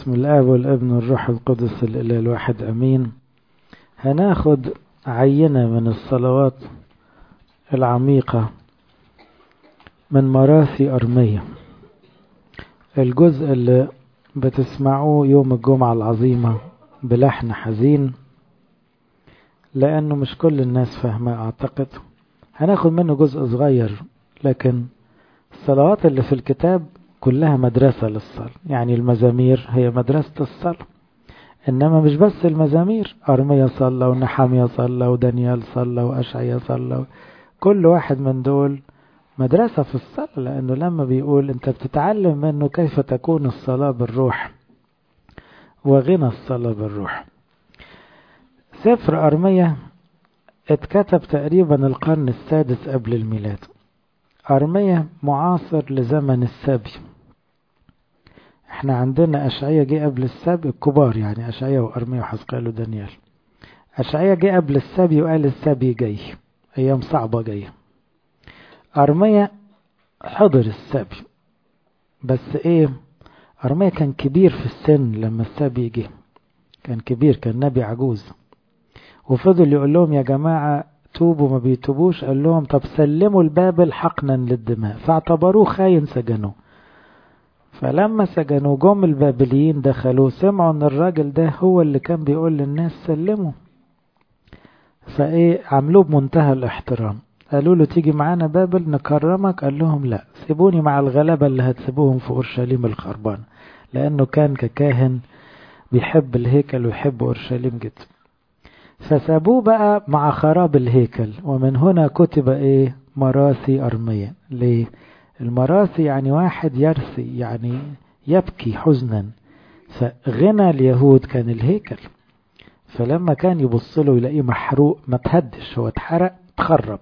باسم الآب والابن والروح القدس الإله الواحد أمين هناخد عينة من الصلوات العميقة من مراسي أرمية الجزء اللي بتسمعوه يوم الجمعة العظيمة بلحن حزين لأنه مش كل الناس فاهمة أعتقد هناخد منه جزء صغير لكن الصلوات اللي في الكتاب كلها مدرسة للصلاة يعني المزامير هي مدرسة الصلاة إنما مش بس المزامير أرمية صلى ونحامية صلى ودانيال صلى وأشعية صلى كل واحد من دول مدرسة في الصلاة لأنه لما بيقول أنت بتتعلم منه كيف تكون الصلاة بالروح وغنى الصلاة بالروح سفر أرمية اتكتب تقريبا القرن السادس قبل الميلاد أرمية معاصر لزمن السبي احنا عندنا أشعية جه قبل السبي الكبار يعني أشعية وأرمية وحزقيال ودانيال أشعية جه قبل السبي وقال السبي جاي أيام صعبة جاية أرمية حضر السبي بس ايه أرمية كان كبير في السن لما السبي جه كان كبير كان نبي عجوز وفضل يقول لهم يا جماعة توبوا ما بيتوبوش قال لهم طب سلموا البابل حقنا للدماء فاعتبروه خاين سجنوه فلما سجنوا جم البابليين دخلوا سمعوا ان الراجل ده هو اللي كان بيقول للناس سلموا فايه عملوه بمنتهى الاحترام قالوا له تيجي معانا بابل نكرمك قال لهم لا سيبوني مع الغلابة اللي هتسيبوهم في أورشليم الخربان لأنه كان ككاهن بيحب الهيكل ويحب أورشليم جدا فسابوه بقى مع خراب الهيكل ومن هنا كتب ايه مراسي أرمية ليه المراسي يعني واحد يرثي يعني يبكي حزنا فغنى اليهود كان الهيكل فلما كان يبص له يلاقيه محروق ما تهدش هو اتحرق تخرب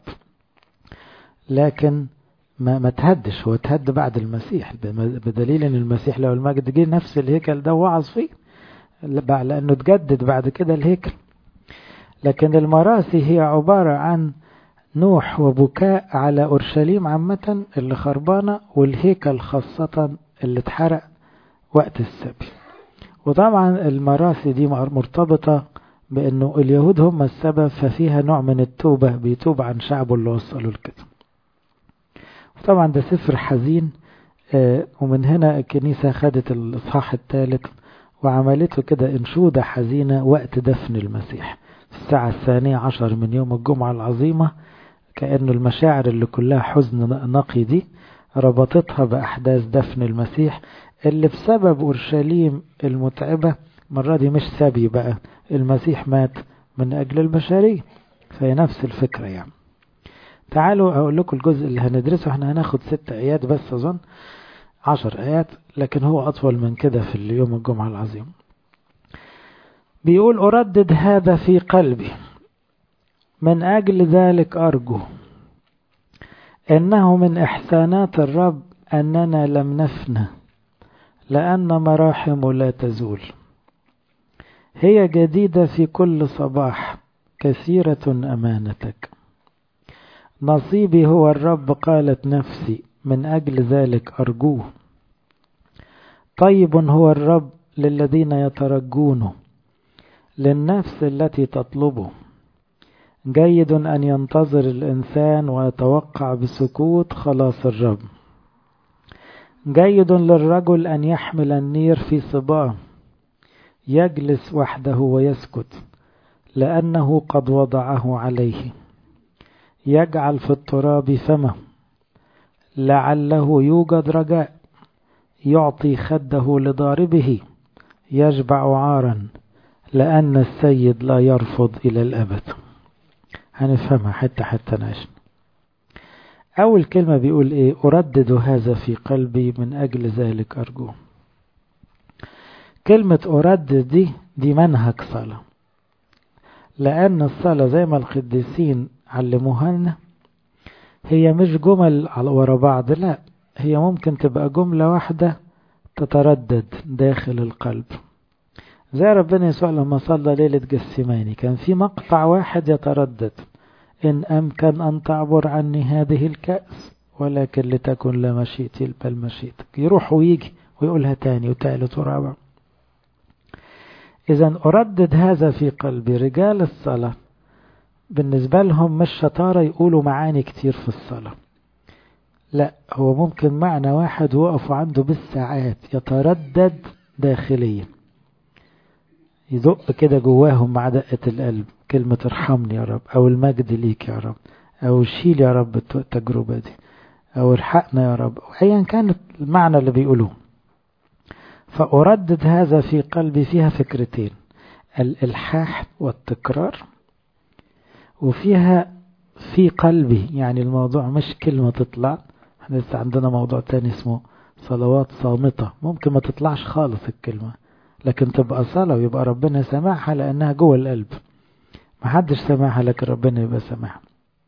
لكن ما ما تهدش هو تهد بعد المسيح بدليل ان المسيح لو المجد جه نفس الهيكل ده وعظ فيه لانه تجدد بعد كده الهيكل لكن المراسي هي عبارة عن نوح وبكاء على أورشليم عامة اللي خربانة والهيكل خاصة اللي اتحرق وقت السبي وطبعا المراسي دي مرتبطة بأنه اليهود هم السبب ففيها نوع من التوبة بيتوب عن شعبه اللي وصلوا لكده وطبعا ده سفر حزين ومن هنا الكنيسة خدت الإصحاح الثالث وعملته كده انشودة حزينة وقت دفن المسيح في الساعة الثانية عشر من يوم الجمعة العظيمة كأنه المشاعر اللي كلها حزن نقي دي ربطتها بأحداث دفن المسيح اللي بسبب أورشليم المتعبة مرة دي مش سبي بقى المسيح مات من أجل البشرية فهي نفس الفكرة يعني تعالوا أقول لكم الجزء اللي هندرسه احنا هناخد ست آيات بس أظن عشر آيات لكن هو أطول من كده في اليوم الجمعة العظيم بيقول أردد هذا في قلبي من أجل ذلك أرجو إنه من إحسانات الرب أننا لم نفنى لأن مراحم لا تزول هي جديدة في كل صباح كثيرة أمانتك نصيبي هو الرب قالت نفسي من أجل ذلك أرجوه طيب هو الرب للذين يترجونه للنفس التي تطلبه جيد أن ينتظر الإنسان ويتوقع بسكوت خلاص الرب جيد للرجل أن يحمل النير في صباه يجلس وحده ويسكت لأنه قد وضعه عليه يجعل في التراب فمه لعله يوجد رجاء يعطي خده لضاربه يشبع عارا لأن السيد لا يرفض إلى الأبد هنفهمها حتى حتى نعيش أول كلمة بيقول إيه أردد هذا في قلبي من أجل ذلك أرجوه كلمة أردد دي دي منهج صلاة لأن الصلاة زي ما القديسين علموها لنا هي مش جمل ورا بعض لا هي ممكن تبقى جملة واحدة تتردد داخل القلب زي ربنا يسوع لما صلى ليلة جسيماني كان في مقطع واحد يتردد إن أمكن أن تعبر عني هذه الكأس ولكن لتكن لا مشيئتي بل مشيئتك يروح ويجي ويقولها تاني وتالت ورابع إذا أردد هذا في قلبي رجال الصلاة بالنسبة لهم مش شطارة يقولوا معاني كتير في الصلاة لا هو ممكن معنى واحد وقفوا عنده بالساعات يتردد داخليا يدق كده جواهم مع دقة القلب كلمة ارحمني يا رب أو المجد ليك يا رب أو شيل يا رب التجربة دي أو الحقنا يا رب أيا كانت المعنى اللي بيقولوه فأردد هذا في قلبي فيها فكرتين الإلحاح والتكرار وفيها في قلبي يعني الموضوع مش كلمة تطلع احنا لسه عندنا موضوع تاني اسمه صلوات صامتة ممكن ما تطلعش خالص الكلمة لكن تبقى صلاة ويبقى ربنا سامعها لأنها جوه القلب محدش سامعها لكن ربنا يبقى سامعها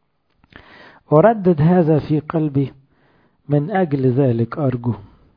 أردد هذا في قلبي من أجل ذلك أرجو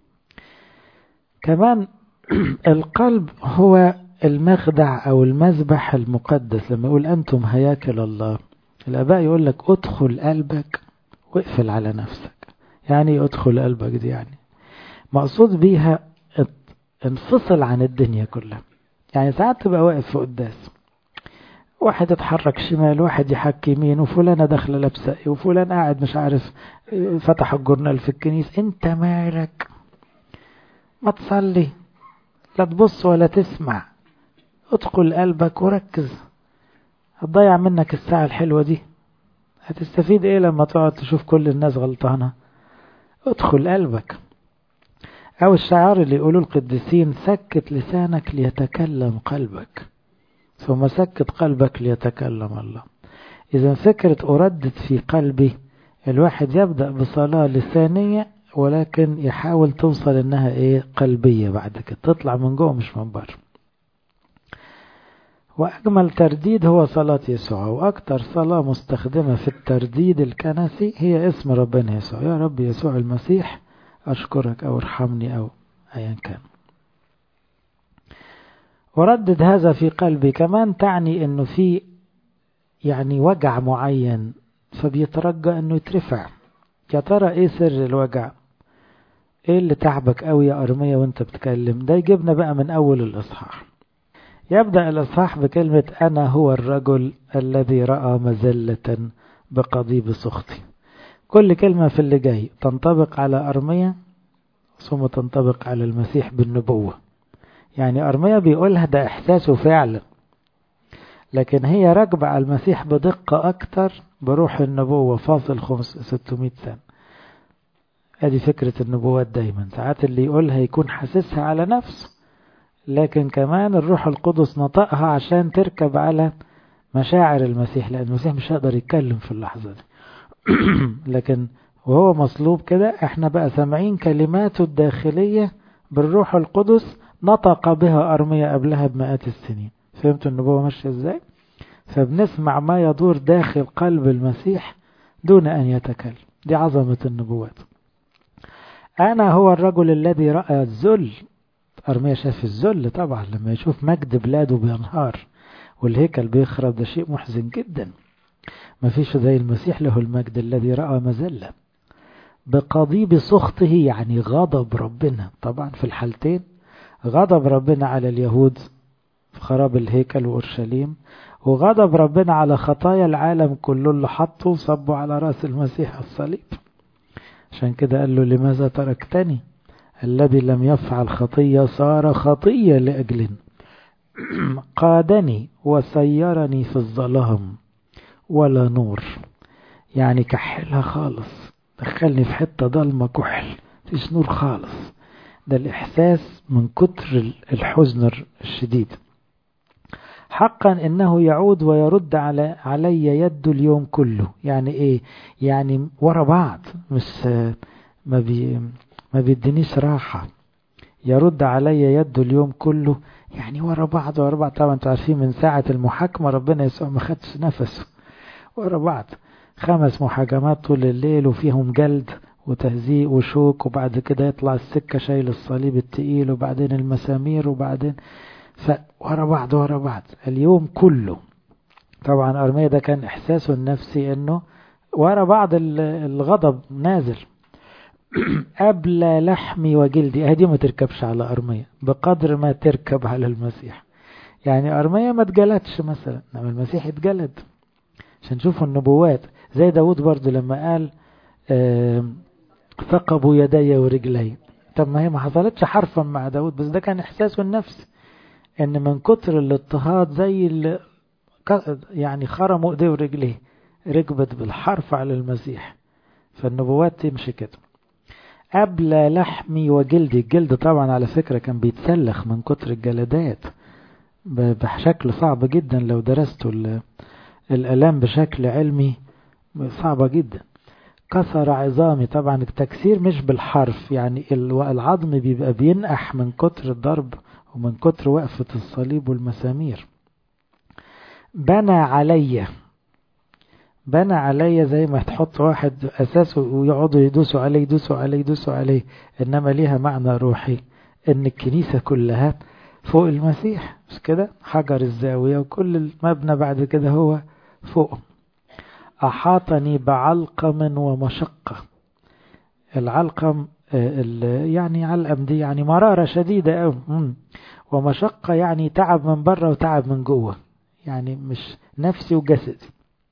كمان القلب هو المخدع أو المذبح المقدس لما يقول أنتم هياكل الله الآباء يقول لك ادخل قلبك واقفل على نفسك يعني ادخل قلبك دي يعني مقصود بيها انفصل عن الدنيا كلها يعني ساعات تبقى واقف في قداس واحد اتحرك شمال واحد يحك يمين وفلانة داخلة لابسة وفلان قاعد مش عارف فتح الجورنال في الكنيس انت مالك ما تصلي لا تبص ولا تسمع ادخل قلبك وركز هتضيع منك الساعة الحلوة دي هتستفيد ايه لما تقعد تشوف كل الناس غلطانة ادخل قلبك او الشعار اللي يقولوا القديسين سكت لسانك ليتكلم قلبك ثم سكت قلبك ليتكلم الله اذا فكرة اردد في قلبي الواحد يبدأ بصلاة لسانية ولكن يحاول توصل انها ايه قلبية بعد كده تطلع من جوه مش من بره وأجمل ترديد هو صلاة يسوع وأكثر صلاة مستخدمة في الترديد الكنسي هي اسم ربنا يسوع يا رب يسوع المسيح أشكرك أو ارحمني أو أيا كان وردد هذا في قلبي كمان تعني أنه في يعني وجع معين فبيترجى أنه يترفع يا ترى إيه سر الوجع إيه اللي تعبك قوي يا أرمية وانت بتكلم ده يجيبنا بقى من أول الإصحاح يبدأ الإصحاح بكلمة أنا هو الرجل الذي رأى مزلة بقضيب سخطي كل كلمة في اللي جاي تنطبق على أرمية ثم تنطبق على المسيح بالنبوة يعني أرمية بيقولها ده إحساسه فعلا لكن هي راكبة على المسيح بدقة أكتر بروح النبوة فاصل خمس ستمائة سنة ادي فكرة النبوات دايما ساعات اللي يقولها يكون حاسسها على نفسه لكن كمان الروح القدس نطقها عشان تركب على مشاعر المسيح لأن المسيح مش هيقدر يتكلم في اللحظة دي لكن وهو مصلوب كده احنا بقى سامعين كلماته الداخلية بالروح القدس نطق بها أرمية قبلها بمئات السنين فهمتوا النبوة ماشية ازاي فبنسمع ما يدور داخل قلب المسيح دون أن يتكلم دي عظمة النبوات أنا هو الرجل الذي رأى الذل أرميا شاف الذل طبعا لما يشوف مجد بلاده بينهار والهيكل بيخرب ده شيء محزن جدا ما فيش زي المسيح له المجد الذي رأى مزلة بقضيب سخطه يعني غضب ربنا طبعا في الحالتين غضب ربنا على اليهود في خراب الهيكل وأورشليم وغضب ربنا على خطايا العالم كله اللي حطه وصبه على رأس المسيح الصليب عشان كده قال له لماذا تركتني الذي لم يفعل خطية صار خطية لأجلنا قادني وسيرني في الظلام ولا نور يعني كحلها خالص دخلني في حتة ضلمة كحل مفيش نور خالص ده الإحساس من كتر الحزن الشديد حقا إنه يعود ويرد على علي يده اليوم كله يعني إيه يعني ورا بعض مش ما بي ما بيدينيش راحة يرد علي يده اليوم كله يعني ورا بعض ورا بعض طبعا انتوا عارفين من ساعة المحاكمة ربنا يسوع ما خدش نفسه ورا بعض خمس محاكمات طول الليل وفيهم جلد وتهزيء وشوك وبعد كده يطلع السكة شايل الصليب التقيل وبعدين المسامير وبعدين فورا بعض ورا بعض اليوم كله طبعا أرمية ده كان إحساسه النفسي إنه ورا بعض الغضب نازل قبل لحمي وجلدي هذه ما تركبش على أرمية بقدر ما تركب على المسيح يعني أرميا ما اتجلدش مثلا إنما المسيح اتجلد عشان نشوفوا النبوات زي داود برضو لما قال ثقبوا يدي ورجلي طب ما هي ما حصلتش حرفا مع داود بس ده كان إحساسه النفسي إن من كتر الاضطهاد زي اللي يعني خرموا ايديه ورجليه ركبت بالحرف على المسيح فالنبوات تمشي كده قبل لحمي وجلدي الجلد طبعا على فكرة كان بيتسلخ من كتر الجلدات بشكل صعب جدا لو درستوا الألام بشكل علمي صعبة جدا كسر عظامي طبعا التكسير مش بالحرف يعني العظم بيبقى بينقح من كتر الضرب ومن كتر وقفة الصليب والمسامير بنى عليا بنى عليا زي ما تحط واحد أساسه ويقعدوا يدوسوا عليه يدوسوا عليه يدوسوا عليه إنما ليها معنى روحي إن الكنيسة كلها فوق المسيح مش كده حجر الزاوية وكل المبنى بعد كده هو فوق أحاطني بعلقم ومشقة العلقم يعني علقم دي يعني مرارة شديدة أوي ومشقة يعني تعب من بره وتعب من جوه يعني مش نفسي وجسدي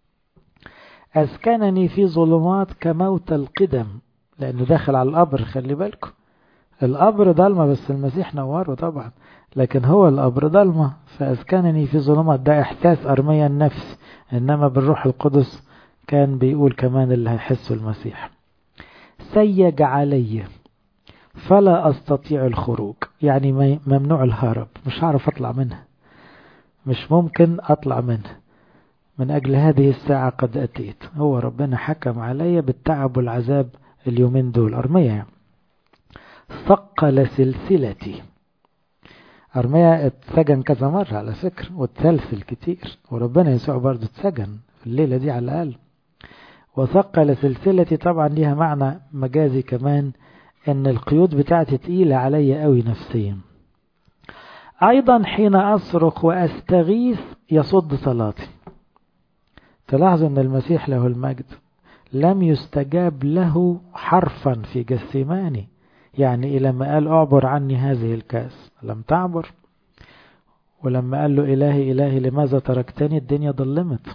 أسكنني في ظلمات كموت القدم لأنه داخل على القبر خلي بالكم القبر ضلمة بس المسيح نوره طبعا لكن هو القبر ضلمة فأسكنني في ظلمات ده إحساس أرميا النفس إنما بالروح القدس كان بيقول كمان اللي هيحسه المسيح سيج علي فلا أستطيع الخروج يعني ممنوع الهرب مش هعرف أطلع منها مش ممكن أطلع منها من أجل هذه الساعة قد أتيت هو ربنا حكم علي بالتعب والعذاب اليومين دول أرمية يعني. ثقل سلسلتي أرميا اتسجن كذا مرة على فكرة واتسلسل كتير وربنا يسوع برضه اتسجن في الليلة دي على الأقل وثقل سلسلتي طبعا ليها معنى مجازي كمان ان القيود بتاعتي تقيلة علي قوي نفسيا ايضا حين اصرخ واستغيث يصد صلاتي تلاحظوا ان المسيح له المجد لم يستجاب له حرفا في جسيماني يعني لما قال اعبر عني هذه الكاس لم تعبر ولما قال له إلهي إلهي لماذا تركتني الدنيا ظلمت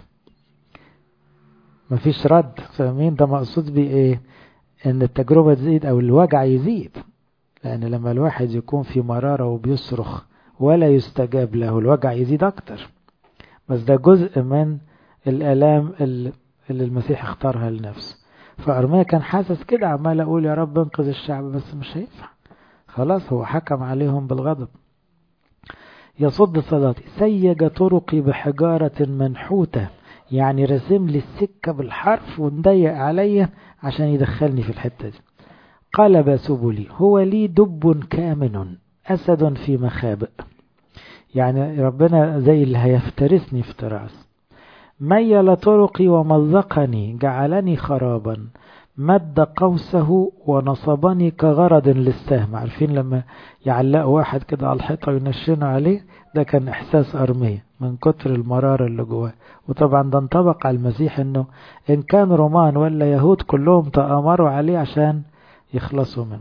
مفيش رد فاهمين ده مقصود بيه ايه ان التجربة تزيد او الوجع يزيد لان لما الواحد يكون في مرارة وبيصرخ ولا يستجاب له الوجع يزيد اكتر بس ده جزء من الالام اللي المسيح اختارها لنفسه فارميا كان حاسس كده عمال اقول يا رب انقذ الشعب بس مش هينفع خلاص هو حكم عليهم بالغضب يصد صلاتي سيج طرقي بحجارة منحوتة يعني رسم لي السكة بالحرف ومضيق عليا عشان يدخلني في الحتة دي قلب سبلي هو لي دب كامن أسد في مخابئ يعني ربنا زي اللي هيفترسني افتراس ميل طرقي ومزقني جعلني خرابا مد قوسه ونصبني كغرض للسهم عارفين لما يعلقوا واحد كده على الحيطة وينشنوا عليه ده كان إحساس أرمية من كتر المرارة اللي جواه وطبعا ده انطبق على المسيح انه ان كان رومان ولا يهود كلهم تآمروا عليه عشان يخلصوا منه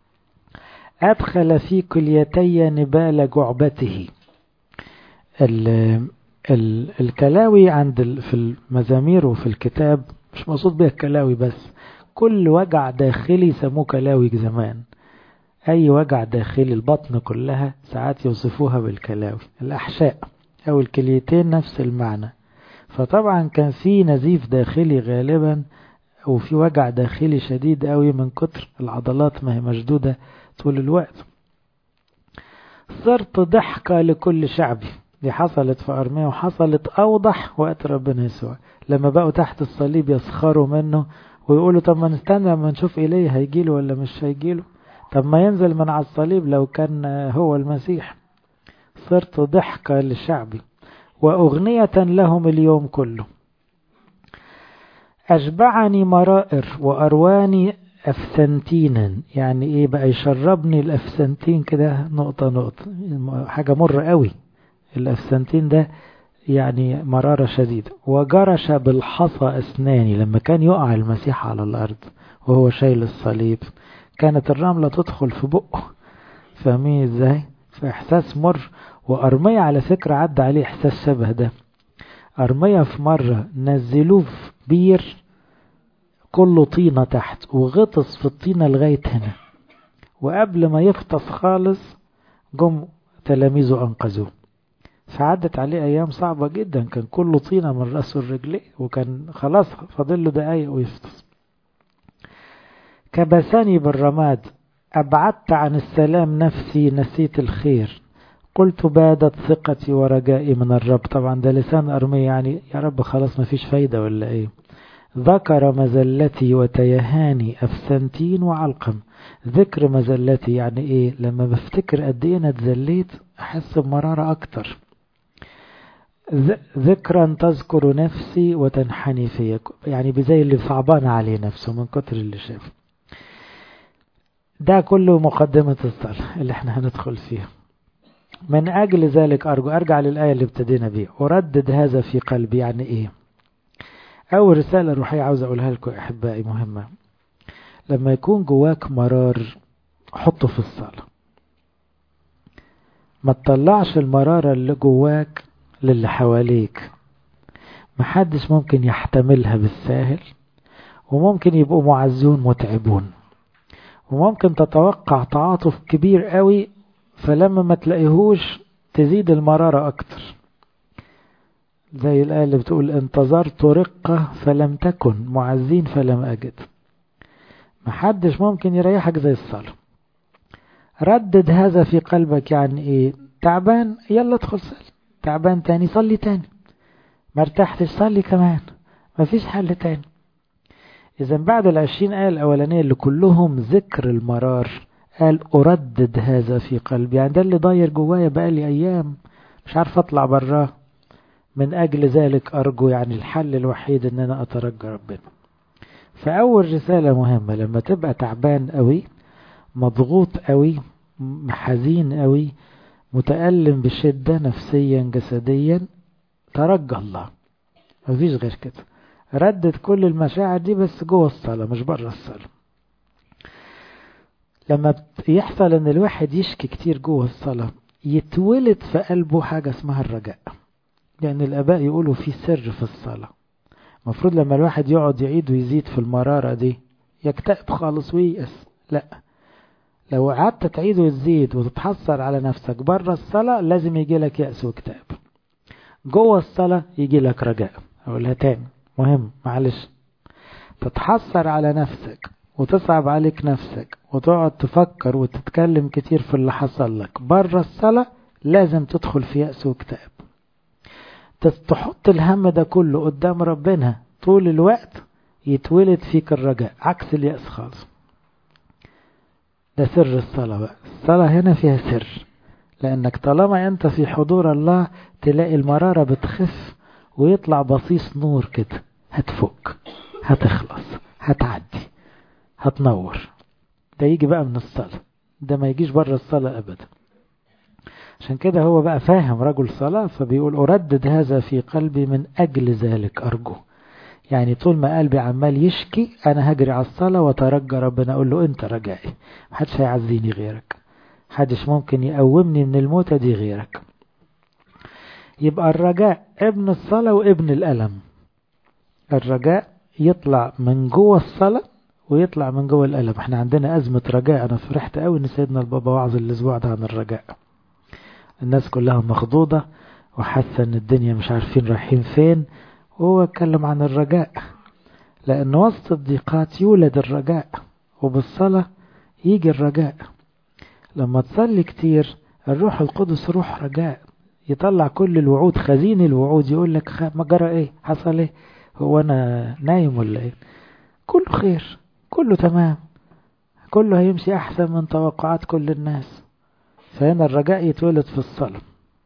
أدخل في كليتي نبال جعبته ال ال الكلاوي عند ال في المزامير وفي الكتاب مش مقصود بها الكلاوي بس كل وجع داخلي سموه كلاوي زمان أي وجع داخلي البطن كلها ساعات يوصفوها بالكلاوي الأحشاء أو الكليتين نفس المعنى فطبعا كان في نزيف داخلي غالبا وفي وجع داخلي شديد قوي من كتر العضلات ما هي مشدودة طول الوقت صرت ضحكة لكل شعبي دي حصلت في أرميا وحصلت أوضح وقت ربنا يسوع لما بقوا تحت الصليب يسخروا منه ويقولوا طب ما نستنى ما نشوف إليه هيجيله ولا مش هيجيله طب ما ينزل من على الصليب لو كان هو المسيح صرت ضحكة لشعبي وأغنية لهم اليوم كله أشبعني مرائر وأرواني أفسنتينا يعني إيه بقى يشربني الأفسنتين كده نقطة نقطة حاجة مر قوي الأفسنتين ده يعني مرارة شديدة وجرش بالحصى أسناني لما كان يقع المسيح على الأرض وهو شايل الصليب كانت الرملة تدخل في بقه فاهمين ازاي فإحساس مر وأرمية على فكرة عدى عليه إحساس شبه ده أرمية في مرة نزلوه في بير كله طينة تحت وغطس في الطينة لغاية هنا وقبل ما يغطس خالص جم تلاميذه أنقذوه فعدت عليه أيام صعبة جدا كان كله طينة من رأسه الرجلين وكان خلاص فاضل له دقايق ويفطس كبسني بالرماد أبعدت عن السلام نفسي نسيت الخير قلت بادت ثقتي ورجائي من الرب طبعا ده لسان أرمية يعني يا رب خلاص ما فيش فايدة ولا ايه ذكر مزلتي وتيهاني أفسنتين وعلقم ذكر مزلتي يعني ايه لما بفتكر قد ايه انا اتذليت احس بمرارة اكتر ذكرا تذكر نفسي وتنحني فيك يعني بزي اللي صعبان عليه نفسه من كتر اللي شاف ده كله مقدمة الصلاة اللي احنا هندخل فيها من أجل ذلك أرجو أرجع للآية اللي ابتدينا بيها أردد هذا في قلبي يعني إيه أول رسالة روحية عاوز أقولها لكم أحبائي مهمة لما يكون جواك مرار حطه في الصلاة ما تطلعش المرارة اللي جواك للي حواليك محدش ممكن يحتملها بالساهل وممكن يبقوا معزون متعبون وممكن تتوقع تعاطف كبير قوي فلما ما تلاقيهوش تزيد المرارة أكتر زي الآية اللي بتقول انتظرت رقة فلم تكن معزين فلم أجد محدش ممكن يريحك زي الصلاة ردد هذا في قلبك يعني ايه تعبان يلا ادخل صلي تعبان تاني صلي تاني ما ارتحتش صلي كمان مفيش حل تاني إذا بعد العشرين آية الأولانية اللي كلهم ذكر المرار قال أردد هذا في قلبي يعني ده اللي ضاير جوايا بقالي أيام مش عارف أطلع براه من أجل ذلك أرجو يعني الحل الوحيد إن أنا أترجى ربنا فأول رسالة مهمة لما تبقى تعبان قوي مضغوط قوي حزين قوي متألم بشدة نفسيا جسديا ترجى الله مفيش غير كده ردد كل المشاعر دي بس جوه الصلاة مش بره الصلاة لما يحصل ان الواحد يشكي كتير جوه الصلاة يتولد في قلبه حاجة اسمها الرجاء لأن الآباء يقولوا في سر في الصلاة المفروض لما الواحد يقعد يعيد ويزيد في المرارة دي يكتئب خالص وييأس لا لو قعدت تعيد وتزيد وتتحسر على نفسك بره الصلاة لازم يجي لك يأس واكتئاب جوه الصلاة يجي لك رجاء أقولها تاني مهم معلش تتحسر على نفسك وتصعب عليك نفسك وتقعد تفكر وتتكلم كتير في اللي حصل لك بره الصلاة لازم تدخل في يأس واكتئاب تحط الهم ده كله قدام ربنا طول الوقت يتولد فيك الرجاء عكس اليأس خالص ده سر الصلاة بقى الصلاة هنا فيها سر لأنك طالما أنت في حضور الله تلاقي المرارة بتخف ويطلع بصيص نور كده هتفك هتخلص هتعدي هتنور ده يجي بقى من الصلاة ده ما يجيش بره الصلاة أبدا عشان كده هو بقى فاهم رجل صلاة فبيقول أردد هذا في قلبي من أجل ذلك أرجو يعني طول ما قلبي عمال يشكي أنا هجري على الصلاة وترجى ربنا أقول له أنت رجائي محدش هيعزيني غيرك محدش ممكن يقومني من الموتة دي غيرك يبقى الرجاء ابن الصلاة وابن الألم الرجاء يطلع من جوه الصلاة ويطلع من جوه الألم احنا عندنا أزمة رجاء أنا فرحت قوي إن سيدنا البابا وعظ الأسبوع ده عن الرجاء الناس كلها مخضوضة وحاسة إن الدنيا مش عارفين رايحين فين وهو اتكلم عن الرجاء لأن وسط الضيقات يولد الرجاء وبالصلاة يجي الرجاء لما تصلي كتير الروح القدس روح رجاء يطلع كل الوعود خزين الوعود يقول لك ما جرى ايه حصل ايه هو انا نايم ولا ايه كله خير كله تمام كله هيمشي احسن من توقعات كل الناس فهنا الرجاء يتولد في الصلاة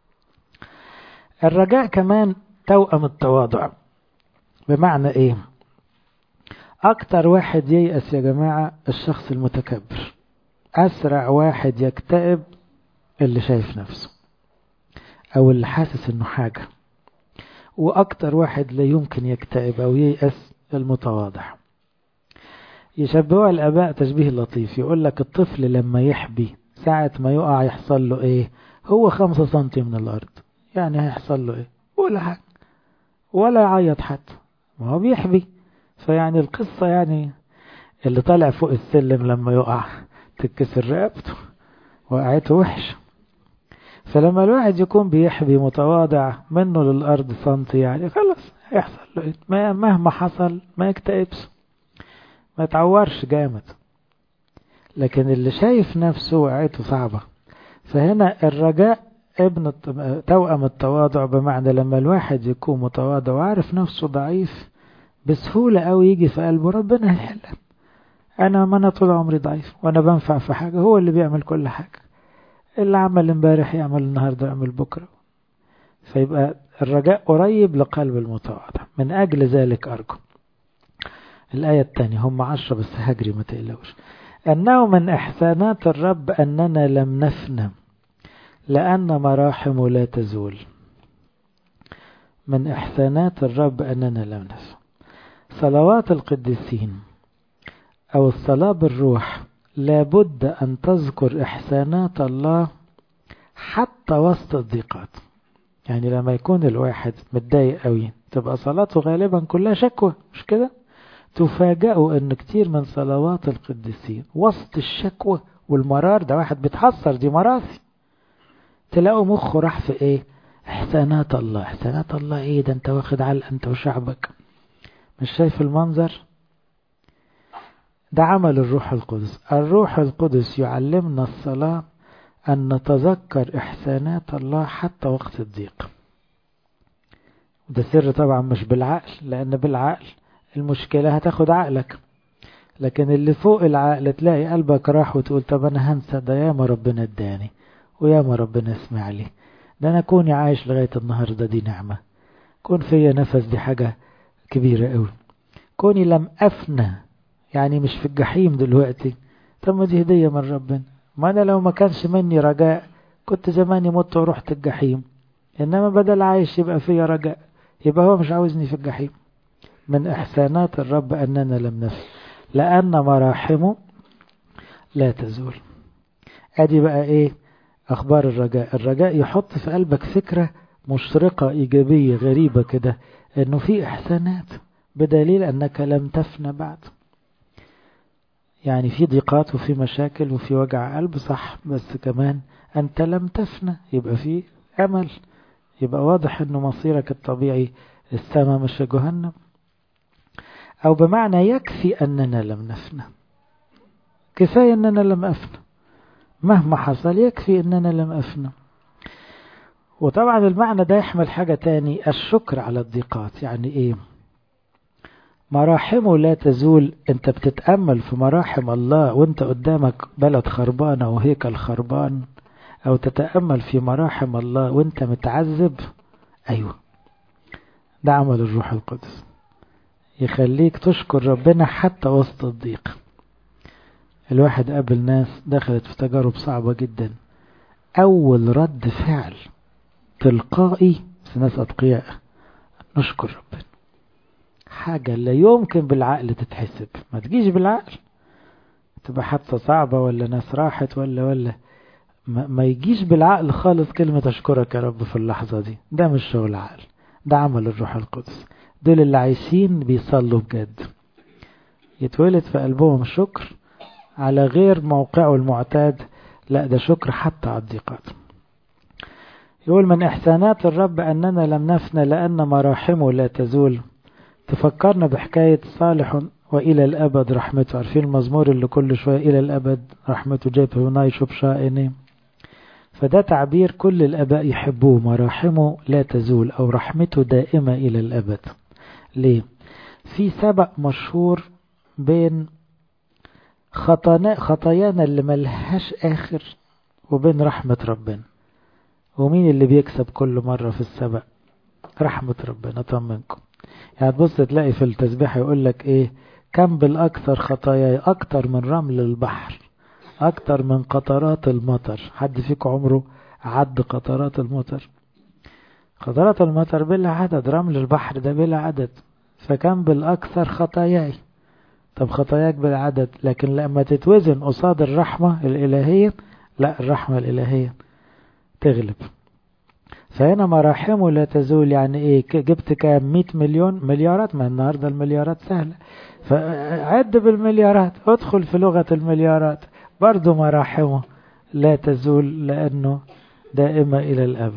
الرجاء كمان توأم التواضع بمعنى ايه اكتر واحد ييأس يا جماعة الشخص المتكبر اسرع واحد يكتئب اللي شايف نفسه او اللي حاسس انه حاجة واكتر واحد لا يمكن يكتئب او ييأس المتواضع يشبهوا الاباء تشبيه لطيف يقول لك الطفل لما يحبي ساعة ما يقع يحصل له ايه هو خمسة سنتي من الأرض يعني هيحصل له إيه ولا حاجة ولا يعيط حتى ما هو بيحبي فيعني القصة يعني اللي طالع فوق السلم لما يقع تتكسر رقبته وقعته وحش فلما الواحد يكون بيحبي متواضع منه للأرض سنتي يعني خلاص هيحصل له إيه مهما حصل ما يكتئبش ما يتعورش جامد لكن اللي شايف نفسه وقعته صعبة فهنا الرجاء ابن توأم التواضع بمعنى لما الواحد يكون متواضع وعارف نفسه ضعيف بسهولة أوي يجي في قلبه ربنا يحلها أنا ما أنا طول عمري ضعيف وأنا بنفع في حاجة هو اللي بيعمل كل حاجة اللي عمل امبارح يعمل النهاردة يعمل بكرة فيبقى الرجاء قريب لقلب المتواضع من أجل ذلك أرجو الآية الثانية هم عشرة بس هجري ما تقلقوش أنه من إحسانات الرب أننا لم نفنى لأن مراحم لا تزول من إحسانات الرب أننا لم نفنى صلوات القديسين أو الصلاة بالروح لابد أن تذكر إحسانات الله حتى وسط الضيقات يعني لما يكون الواحد متضايق قوي تبقى صلاته غالبا كلها شكوى مش كده تفاجئوا ان كتير من صلوات القديسين وسط الشكوى والمرار ده واحد بيتحسر دي مراسي تلاقوا مخه راح في ايه احسانات الله احسانات الله ايه ده انت واخد علقه انت وشعبك مش شايف المنظر ده عمل الروح القدس الروح القدس يعلمنا الصلاة أن نتذكر إحسانات الله حتى وقت الضيق ده سر طبعا مش بالعقل لأن بالعقل المشكلة هتاخد عقلك لكن اللي فوق العقل تلاقي قلبك راح وتقول طب أنا هنسى ده ياما ربنا اداني وياما ربنا اسمع لي ده أنا كوني عايش لغاية النهاردة دي نعمة كون فيا نفس دي حاجة كبيرة قوي كوني لم أفنى يعني مش في الجحيم دلوقتي طب ما دي هدية من ربنا ما أنا لو ما كانش مني رجاء كنت زماني مت ورحت الجحيم إنما بدل عايش يبقى فيا رجاء يبقى هو مش عاوزني في الجحيم من إحسانات الرب أننا لم نفل لأن مراحمه لا تزول أدي بقى إيه أخبار الرجاء الرجاء يحط في قلبك فكرة مشرقة إيجابية غريبة كده إنه في إحسانات بدليل أنك لم تفنى بعد يعني في ضيقات وفي مشاكل وفي وجع قلب صح بس كمان أنت لم تفنى يبقى في أمل يبقى واضح أنه مصيرك الطبيعي السماء مش جهنم أو بمعنى يكفي أننا لم نفنى كفاية أننا لم أفنى مهما حصل يكفي أننا لم أفنى وطبعا المعنى ده يحمل حاجة تاني الشكر على الضيقات يعني إيه مراحمه لا تزول انت بتتأمل في مراحم الله وانت قدامك بلد خربانة وهيكل خربان او تتأمل في مراحم الله وانت متعذب ايوه ده عمل الروح القدس يخليك تشكر ربنا حتى وسط الضيق الواحد قابل ناس دخلت في تجارب صعبة جدا اول رد فعل تلقائي بس ناس اتقياء نشكر ربنا حاجة لا يمكن بالعقل تتحسب ما تجيش بالعقل تبقى حادثة صعبة ولا ناس راحت ولا ولا ما, ما يجيش بالعقل خالص كلمة أشكرك يا رب في اللحظة دي ده مش شغل عقل ده عمل الروح القدس دول اللي عايشين بيصلوا بجد يتولد في قلبهم شكر على غير موقعه المعتاد لا ده شكر حتى على الضيقات يقول من إحسانات الرب أننا لم نفنى لأن مراحمه لا تزول تفكرنا بحكاية صالح وإلى الأبد رحمته عارفين المزمور اللي كل شوية إلى الأبد رحمته جابه نايشو بشائني فده تعبير كل الأباء يحبوه مراحمه لا تزول أو رحمته دائمة إلى الأبد ليه؟ في سبق مشهور بين خطايانا اللي ملهاش آخر وبين رحمة ربنا ومين اللي بيكسب كل مرة في السبق رحمة ربنا طمنكم يعني تبص تلاقي في التسبيح يقول لك ايه كم بالاكثر خطاياي اكتر من رمل البحر اكتر من قطرات المطر حد فيكم عمره عد قطرات المطر قطرات المطر بلا عدد رمل البحر ده بلا عدد فكم بالاكثر خطاياي طب خطاياك بلا عدد لكن لما تتوزن قصاد الرحمة الالهية لا الرحمة الالهية تغلب فهنا مراحمه لا تزول يعني ايه جبت كام 100 مليون مليارات ما النهارده المليارات سهله فعد بالمليارات ادخل في لغه المليارات برضه مراحمه لا تزول لانه دائمه الى الابد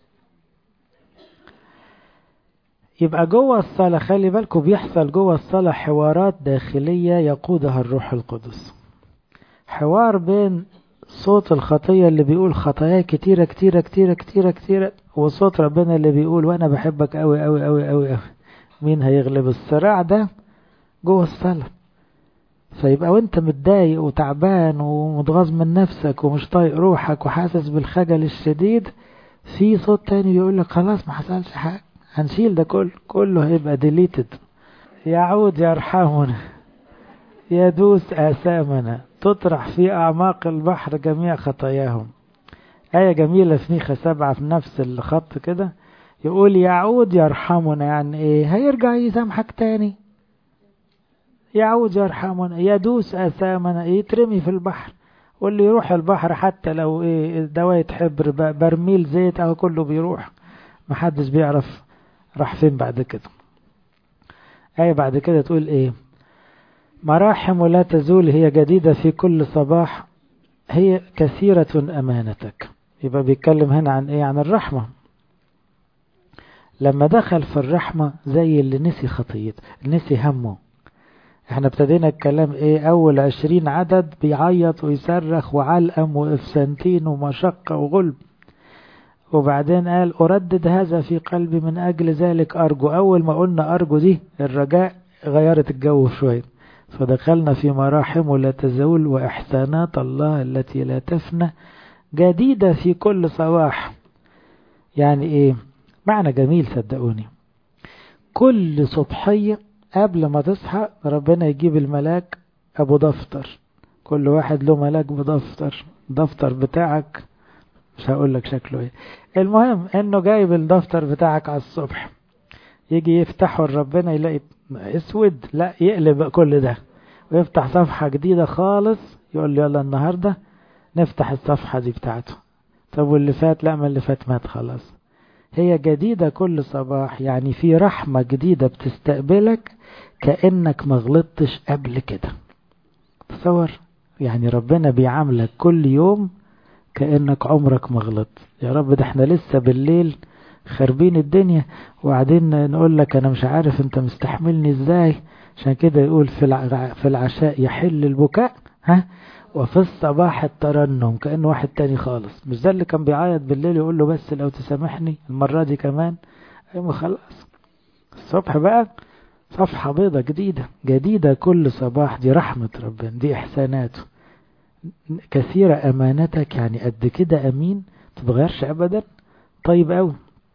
يبقى جوه الصلاة خلي بالكم بيحصل جوه الصلاة حوارات داخلية يقودها الروح القدس حوار بين صوت الخطية اللي بيقول خطايا كتيرة كتيرة كتيرة كتيرة كتيرة وصوت ربنا اللي بيقول وانا بحبك قوي قوي قوي قوي قوي مين هيغلب الصراع ده جوه الصلاة فيبقى وانت متضايق وتعبان ومتغاظ من نفسك ومش طايق روحك وحاسس بالخجل الشديد في صوت تاني بيقول لك خلاص ما حصلش حاجة هنشيل ده كله كله هيبقى ديليتد يعود يرحمنا يدوس آثامنا تطرح في أعماق البحر جميع خطاياهم آية جميلة في ميخا سبعة في نفس الخط كده يقول يعود يرحمنا يعني إيه هيرجع يسامحك تاني يعود يرحمنا يدوس آثامنا يترمي في البحر واللي يروح البحر حتى لو إيه دواية حبر برميل زيت أو كله بيروح محدش بيعرف راح فين بعد كده آية بعد كده تقول إيه مراحم لا تزول هي جديدة في كل صباح هي كثيرة أمانتك يبقى بيتكلم هنا عن إيه عن الرحمة لما دخل في الرحمة زي اللي نسي خطيته نسي همه احنا ابتدينا الكلام ايه اول عشرين عدد بيعيط ويصرخ وعلقم وافسنتين ومشقة وغلب وبعدين قال أردد هذا في قلبي من أجل ذلك أرجو أول ما قلنا أرجو دي الرجاء غيرت الجو شوية فدخلنا في مراحم لا تزول وإحسانات الله التي لا تفنى جديدة في كل صباح يعني إيه معنى جميل صدقوني كل صبحية قبل ما تصحى ربنا يجيب الملاك أبو دفتر كل واحد له ملاك بدفتر دفتر بتاعك مش هقول لك شكله ايه المهم انه جايب الدفتر بتاعك على الصبح يجي يفتحه ربنا يلاقي اسود لا يقلب كل ده ويفتح صفحة جديدة خالص يقول له يلا النهاردة نفتح الصفحة دي بتاعته طب واللي فات لا ما اللي فات مات خلاص هي جديدة كل صباح يعني في رحمة جديدة بتستقبلك كأنك ما غلطتش قبل كده تصور يعني ربنا بيعاملك كل يوم كأنك عمرك ما غلط يا رب ده احنا لسه بالليل خاربين الدنيا وبعدين نقول لك انا مش عارف انت مستحملني ازاي عشان كده يقول في في العشاء يحل البكاء ها وفي الصباح الترنم كأنه واحد تاني خالص مش ده اللي كان بيعيط بالليل يقول له بس لو تسامحني المرة دي كمان ايوه خلاص الصبح بقى صفحة بيضة جديدة جديدة كل صباح دي رحمة ربنا دي إحساناته كثيرة أمانتك يعني قد كده أمين تتغيرش أبدا طيب أوي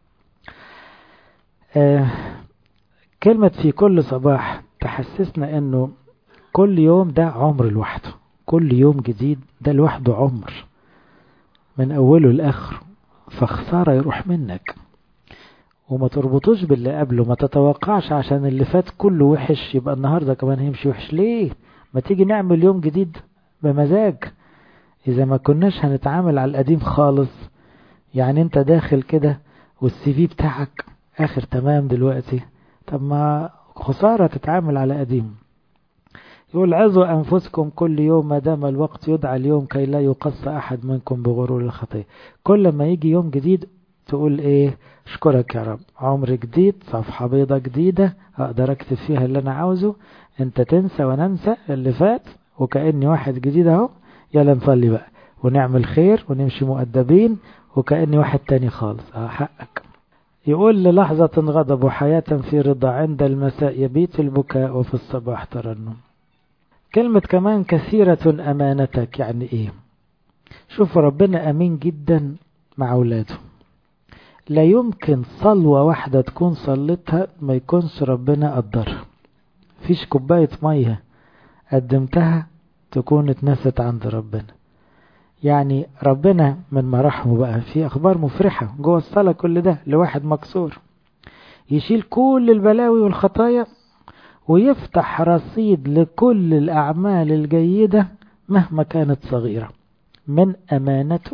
آه كلمة في كل صباح تحسسنا أنه كل يوم ده عمر لوحده كل يوم جديد ده لوحده عمر من أوله لآخره فخسارة يروح منك وما تربطوش باللي قبله ما تتوقعش عشان اللي فات كله وحش يبقى النهاردة كمان هيمشي وحش ليه ما تيجي نعمل يوم جديد بمزاج إذا ما كناش هنتعامل على القديم خالص يعني أنت داخل كده والسي في بتاعك آخر تمام دلوقتي طب ما خسارة تتعامل على قديم يقول عظوا أنفسكم كل يوم ما دام الوقت يدعى اليوم كي لا يقص أحد منكم بغرور الخطية كل ما يجي يوم جديد تقول إيه اشكرك يا رب عمر جديد صفحة بيضة جديدة أقدر أكتب فيها اللي أنا عاوزه أنت تنسى وننسى اللي فات وكأني واحد جديد أهو يلا نصلي بقى ونعمل خير ونمشي مؤدبين وكأني واحد تاني خالص اه حقك يقول للحظة غضب وحياة في رضا عند المساء يبيت البكاء وفي الصباح ترنم كلمة كمان كثيرة أمانتك يعني إيه شوف ربنا أمين جدا مع أولاده لا يمكن صلوة واحدة تكون صلتها ما يكونش ربنا قدرها فيش كوباية مية قدمتها تكون اتنست عند ربنا يعني ربنا من مراحمه بقى في أخبار مفرحة جوه الصلاة كل ده لواحد مكسور يشيل كل البلاوي والخطايا ويفتح رصيد لكل الأعمال الجيدة مهما كانت صغيرة من أمانته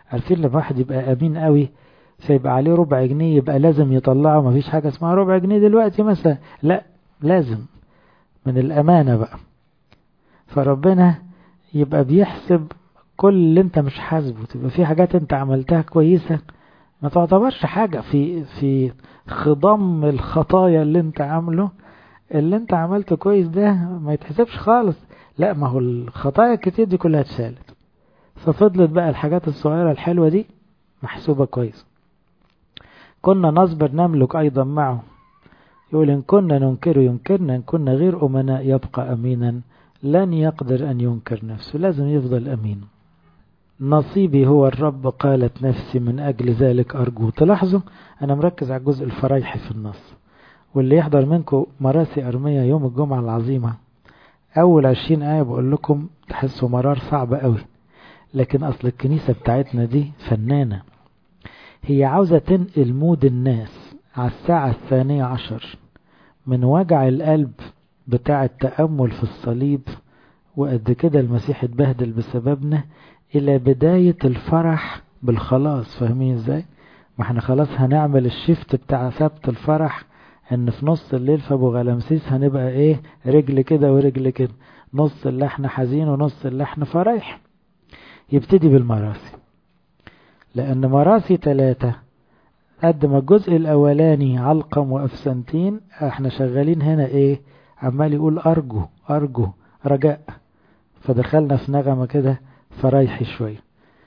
عارفين لما واحد يبقى امين قوي فيبقى عليه ربع جنيه يبقى لازم يطلعه مفيش حاجة اسمها ربع جنيه دلوقتي مثلا لا لازم من الامانة بقى فربنا يبقى بيحسب كل اللي انت مش حاسبه تبقى في حاجات انت عملتها كويسة ما تعتبرش حاجة في في خضم الخطايا اللي انت عامله اللي انت عملته كويس ده ما يتحسبش خالص لا ما هو الخطايا الكتير دي كلها اتشالت ففضلت بقى الحاجات الصغيرة الحلوة دي محسوبة كويس كنا نصبر نملك أيضا معه يقول إن كنا ننكر ينكرنا إن كنا غير أمناء يبقى أمينا لن يقدر أن ينكر نفسه لازم يفضل أمين نصيبي هو الرب قالت نفسي من أجل ذلك أرجو تلاحظوا أنا مركز على الجزء الفرايحي في النص واللي يحضر منكم مراسي أرمية يوم الجمعة العظيمة أول عشرين آية بقول لكم تحسوا مرار صعب قوي لكن أصل الكنيسة بتاعتنا دي فنانة هي عاوزة تنقل مود الناس على الساعة الثانية عشر من وجع القلب بتاع التأمل في الصليب وقد كده المسيح اتبهدل بسببنا إلى بداية الفرح بالخلاص فاهمين ازاي؟ ما احنا خلاص هنعمل الشفت بتاع سبت الفرح ان في نص الليل في ابو غلامسيس هنبقى ايه رجل كده ورجل كده نص اللحن حزين ونص اللحن فرح يبتدي بالمراسي لأن مراسي ثلاثة قد ما الجزء الأولاني علقم وأفسنتين احنا شغالين هنا ايه عمال يقول أرجو أرجو رجاء فدخلنا في نغمة كده فرايحي شوية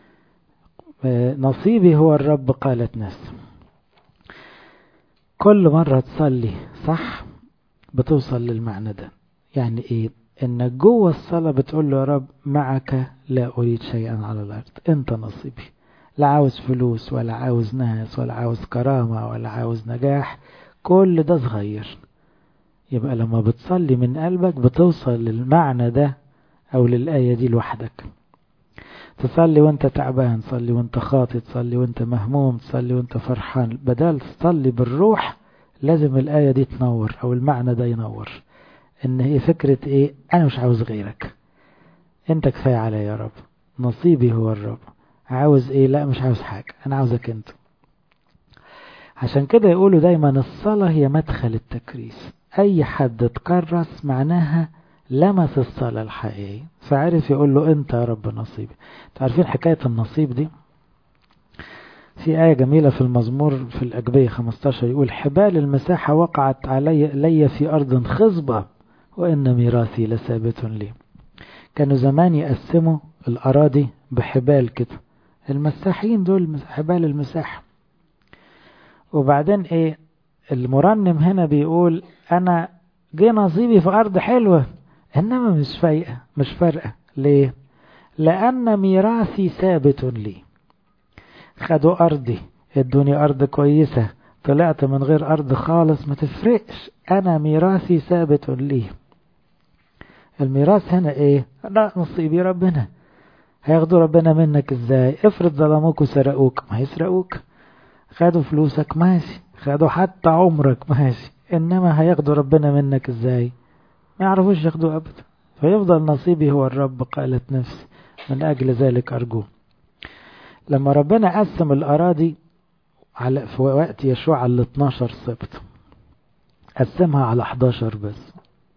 نصيبي هو الرب قالت ناس كل مرة تصلي صح بتوصل للمعنى ده يعني ايه انك جوه الصلاة بتقول له يا رب معك لا اريد شيئا على الارض انت نصيبي لا عاوز فلوس ولا عاوز ناس ولا عاوز كرامة ولا عاوز نجاح كل ده صغير يبقى لما بتصلي من قلبك بتوصل للمعنى ده او للآية دي لوحدك تصلي وانت تعبان تصلي وانت خاطي تصلي وانت مهموم تصلي وانت فرحان بدل تصلي بالروح لازم الآية دي تنور او المعنى ده ينور ان هي فكرة ايه انا مش عاوز غيرك انت كفاية عليا يا رب نصيبي هو الرب عاوز ايه لا مش عاوز حاجة انا عاوزك انت عشان كده يقولوا دايما الصلاة هي مدخل التكريس اي حد تكرس معناها لمس الصلاة الحقيقية فعرف يقول له انت يا رب نصيبي تعرفين حكاية النصيب دي في آية جميلة في المزمور في الأجبية 15 يقول حبال المساحة وقعت علي لي في أرض خصبة وإن ميراثي لثابت لي كانوا زمان يقسموا الأراضي بحبال كده المساحين دول حبال المساحة وبعدين إيه المرنم هنا بيقول أنا جه نصيبي في أرض حلوة إنما مش فايقة مش فارقة ليه؟ لأن ميراثي ثابت لي خدوا أرضي ادوني أرض كويسة طلعت من غير أرض خالص ما تفرقش أنا ميراثي ثابت لي الميراث هنا إيه؟ لا نصيبي ربنا هياخدوا ربنا منك إزاي؟ افرض ظلموك وسرقوك ما هيسرقوك خدوا فلوسك ماشي خدوا حتى عمرك ماشي إنما هياخدوا ربنا منك إزاي؟ ما يعرفوش ياخدوه أبدا فيفضل نصيبي هو الرب قالت نفسي من أجل ذلك أرجوه لما ربنا قسم الأراضي على في وقت يشوع على 12 سبت قسمها على 11 بس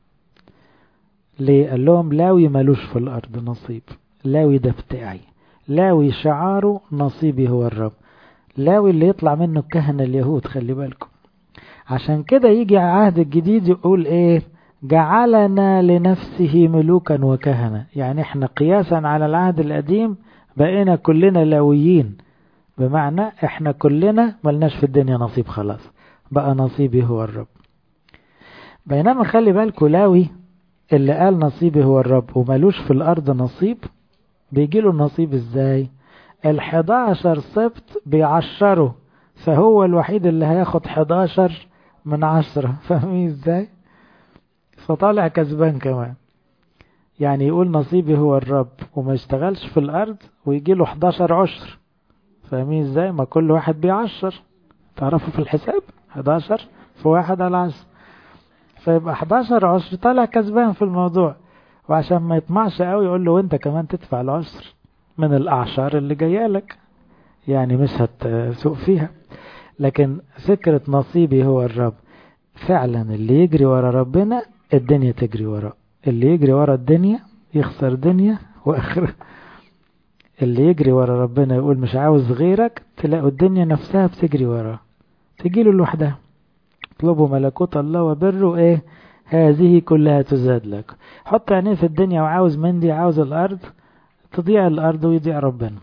ليه قال لهم لاوي ملوش في الأرض نصيب لاوي ده بتاعي لاوي شعاره نصيبي هو الرب لاوي اللي يطلع منه الكهنة اليهود خلي بالكم عشان كده يجي عهد الجديد يقول ايه جعلنا لنفسه ملوكا وكهنة يعني احنا قياسا على العهد القديم بقينا كلنا لاويين بمعنى احنا كلنا ملناش في الدنيا نصيب خلاص بقى نصيبي هو الرب بينما خلي بالكوا لاوي اللي قال نصيبي هو الرب وملوش في الارض نصيب بيجيله النصيب ازاي الحداشر سبت بيعشروا فهو الوحيد اللي هياخد حداشر من عشرة فاهمين ازاي فطالع كسبان كمان يعني يقول نصيبي هو الرب وما يشتغلش في الأرض ويجي له 11 عشر فاهمين ازاي ما كل واحد بيعشر تعرفوا في الحساب 11 في واحد على عشر فيبقى 11 عشر طالع كسبان في الموضوع وعشان ما يطمعش قوي يقول له وانت كمان تدفع العشر من الأعشار اللي جايه لك يعني مش هتسوق فيها لكن فكرة نصيبي هو الرب فعلا اللي يجري ورا ربنا الدنيا تجري وراه اللي يجري ورا الدنيا يخسر دنيا واخره اللي يجري ورا ربنا يقول مش عاوز غيرك تلاقوا الدنيا نفسها بتجري وراه تجيله لوحدها اطلبوا ملكوت الله وبره ايه هذه كلها تزاد لك حط عينيه في الدنيا وعاوز مندي عاوز الارض تضيع الارض ويضيع ربنا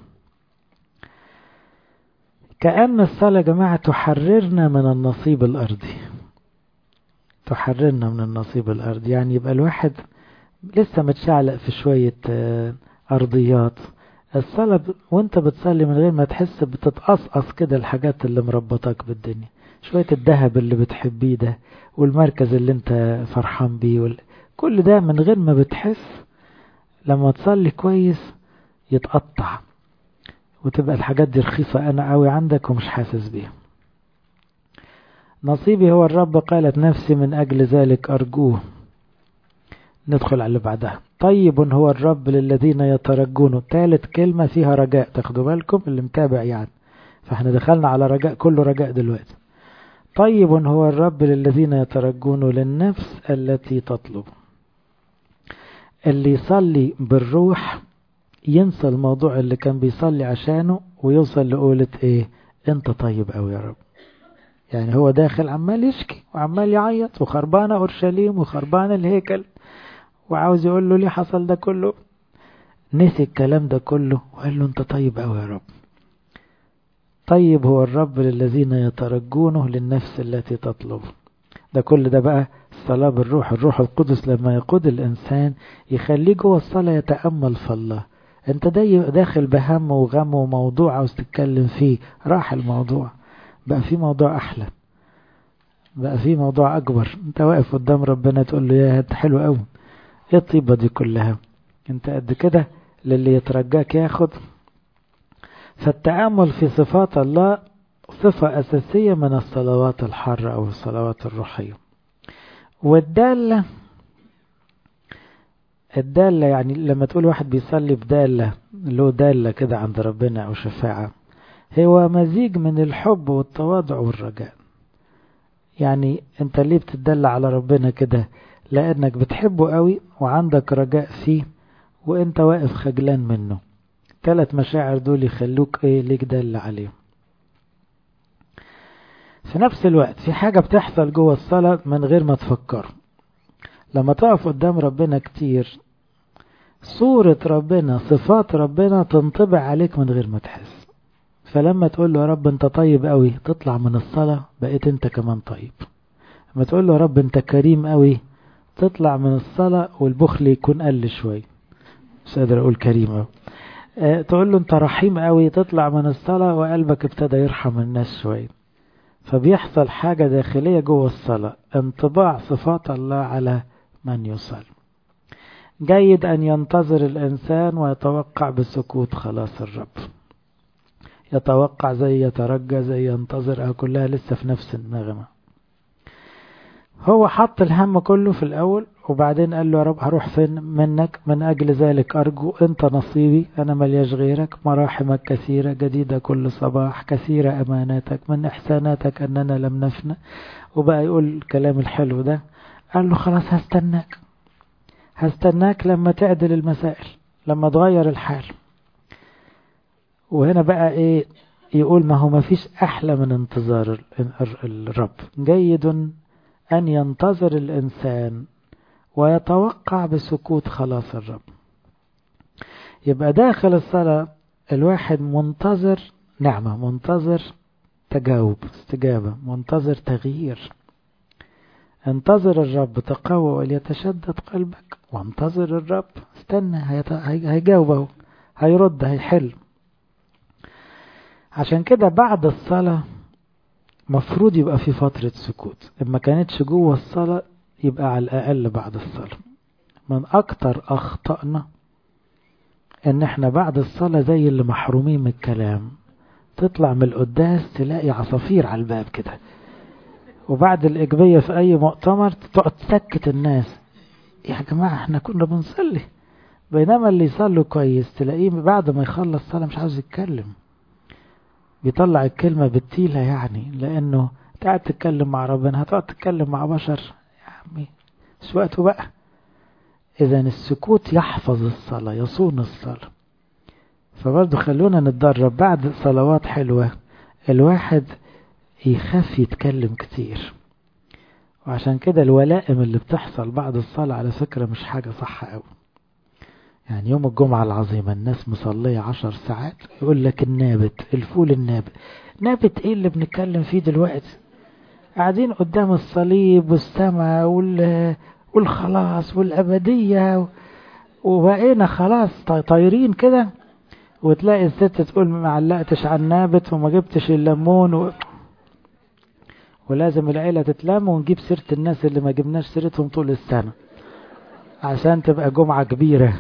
كأن الصلاة يا جماعة تحررنا من النصيب الأرضي تحررنا من النصيب الأرضي يعني يبقى الواحد لسه متشعلق في شوية أرضيات الصلاة وانت بتصلي من غير ما تحس بتتقصقص كده الحاجات اللي مربطاك بالدنيا شوية الذهب اللي بتحبيه ده والمركز اللي انت فرحان بيه وال... كل ده من غير ما بتحس لما تصلي كويس يتقطع وتبقى الحاجات دي رخيصة أنا قوي عندك ومش حاسس بيها نصيبي هو الرب قالت نفسي من أجل ذلك أرجوه ندخل على اللي بعدها طيب هو الرب للذين يترجون ثالث كلمة فيها رجاء تاخدوا بالكم اللي متابع يعني فاحنا دخلنا على رجاء كله رجاء دلوقتي طيب هو الرب للذين يترجون للنفس التي تطلب اللي يصلي بالروح ينسى الموضوع اللي كان بيصلي عشانه ويوصل لقولة ايه انت طيب قوي يا رب يعني هو داخل عمال يشكي وعمال يعيط وخربانة أورشليم وخربانة الهيكل وعاوز يقول له ليه حصل ده كله نسي الكلام ده كله وقال له انت طيب قوي يا رب طيب هو الرب للذين يترجونه للنفس التي تطلب ده كل ده بقى الصلاة بالروح الروح القدس لما يقود الإنسان يخليه جوه الصلاة يتأمل في الله انت داخل بهم وغم وموضوع عاوز تتكلم فيه راح الموضوع بقى في موضوع أحلى بقى في موضوع أكبر انت واقف قدام ربنا تقول له يا هاد حلو قوي ايه الطيبة دي كلها انت قد كده للي يترجاك ياخد فالتأمل في صفات الله صفة أساسية من الصلوات الحارة أو الصلوات الروحية والدالة الدالة يعني لما تقول واحد بيصلي بدالة له دالة كده عند ربنا أو شفاعة هو مزيج من الحب والتواضع والرجاء يعني انت ليه بتدل على ربنا كده لأنك بتحبه قوي وعندك رجاء فيه وانت واقف خجلان منه ثلاث مشاعر دول يخلوك ايه ليك دل عليهم في نفس الوقت في حاجة بتحصل جوه الصلاة من غير ما تفكر لما تقف قدام ربنا كتير صورة ربنا صفات ربنا تنطبع عليك من غير ما تحس فلما تقول له يا رب انت طيب قوي تطلع من الصلاة بقيت انت كمان طيب لما تقول له يا رب انت كريم قوي تطلع من الصلاة والبخل يكون قل شوي مش قادر اقول كريم قوي اه تقول له انت رحيم قوي تطلع من الصلاة وقلبك ابتدى يرحم الناس شوي فبيحصل حاجة داخلية جوه الصلاة انطباع صفات الله على من يصلي جيد أن ينتظر الإنسان ويتوقع بسكوت خلاص الرب يتوقع زي يترجى زي ينتظر كلها لسه في نفس النغمة هو حط الهم كله في الأول وبعدين قال له يا رب هروح فين منك من أجل ذلك أرجو أنت نصيبي أنا ملياش غيرك مراحمك كثيرة جديدة كل صباح كثيرة أماناتك من إحساناتك أننا لم نفنى وبقى يقول الكلام الحلو ده قال له خلاص هستناك هستناك لما تعدل المسائل لما تغير الحال وهنا بقى ايه يقول ما هو ما فيش احلى من انتظار الرب جيد ان ينتظر الانسان ويتوقع بسكوت خلاص الرب يبقى داخل الصلاة الواحد منتظر نعمة منتظر تجاوب استجابة منتظر تغيير انتظر الرب تقوى وليتشدد قلبك وانتظر الرب استنى هيجاوبه هيرد هيحل عشان كده بعد الصلاة مفروض يبقى في فترة سكوت إما كانتش جوه الصلاة يبقى على الأقل بعد الصلاة من أكتر أخطأنا إن إحنا بعد الصلاة زي اللي محرومين من الكلام تطلع من القداس تلاقي عصافير على الباب كده وبعد الإجبية في أي مؤتمر تقعد تسكت الناس يا جماعة احنا كنا بنصلي بينما اللي يصلوا كويس تلاقيه بعد ما يخلص صلاة مش عاوز يتكلم بيطلع الكلمة بالتيلة يعني لأنه قاعد تتكلم مع ربنا هتقعد تتكلم مع بشر يا عمي مش وقته بقى إذا السكوت يحفظ الصلاة يصون الصلاة فبرضه خلونا نتدرب بعد صلوات حلوة الواحد يخاف يتكلم كتير وعشان كده الولائم اللي بتحصل بعد الصلاة على فكرة مش حاجة صح قوي يعني يوم الجمعة العظيمة الناس مصلية عشر ساعات يقول لك النابت الفول النابت نابت ايه اللي بنتكلم فيه دلوقتي قاعدين قدام الصليب والسماء وال... والخلاص والأبدية وبقينا خلاص طايرين كده وتلاقي الست تقول ما علقتش على النابت وما جبتش الليمون و... ولازم العيلة تتلم ونجيب سيرة الناس اللي ما جبناش سيرتهم طول السنة عشان تبقى جمعة كبيرة